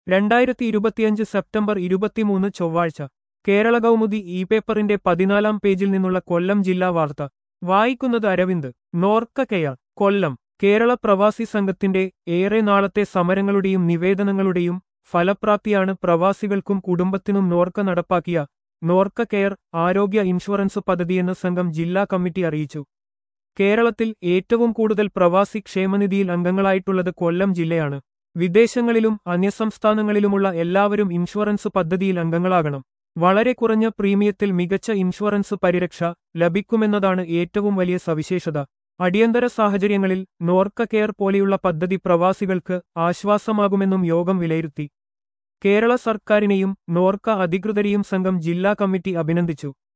രണ്ടായിരത്തി ഇരുപത്തിയഞ്ച് സെപ്റ്റംബർ ഇരുപത്തിമൂന്ന് ചൊവ്വാഴ്ച കേരള കൗമുദി ഇ പേപ്പറിന്റെ പതിനാലാം പേജിൽ നിന്നുള്ള കൊല്ലം ജില്ലാ വാർത്ത വായിക്കുന്നത് അരവിന്ദ് നോർക്ക കെയർ കൊല്ലം കേരള പ്രവാസി സംഘത്തിന്റെ ഏറെ നാളത്തെ സമരങ്ങളുടെയും നിവേദനങ്ങളുടെയും ഫലപ്രാപ്തിയാണ് പ്രവാസികൾക്കും കുടുംബത്തിനും നോർക്ക നടപ്പാക്കിയ നോർക്ക കെയർ ആരോഗ്യ ഇൻഷുറൻസ് പദ്ധതിയെന്ന് സംഘം ജില്ലാ കമ്മിറ്റി അറിയിച്ചു കേരളത്തിൽ ഏറ്റവും കൂടുതൽ പ്രവാസി ക്ഷേമനിധിയിൽ അംഗങ്ങളായിട്ടുള്ളത് കൊല്ലം ജില്ലയാണ് വിദേശങ്ങളിലും അന്യസംസ്ഥാനങ്ങളിലുമുള്ള എല്ലാവരും ഇൻഷുറൻസ് പദ്ധതിയിൽ അംഗങ്ങളാകണം വളരെ കുറഞ്ഞ പ്രീമിയത്തിൽ മികച്ച ഇൻഷുറൻസ് പരിരക്ഷ ലഭിക്കുമെന്നതാണ് ഏറ്റവും വലിയ സവിശേഷത അടിയന്തര സാഹചര്യങ്ങളിൽ നോർക്ക കെയർ പോലെയുള്ള പദ്ധതി പ്രവാസികൾക്ക് ആശ്വാസമാകുമെന്നും യോഗം വിലയിരുത്തി കേരള സർക്കാരിനെയും നോർക്ക അധികൃതരെയും സംഘം ജില്ലാ കമ്മിറ്റി അഭിനന്ദിച്ചു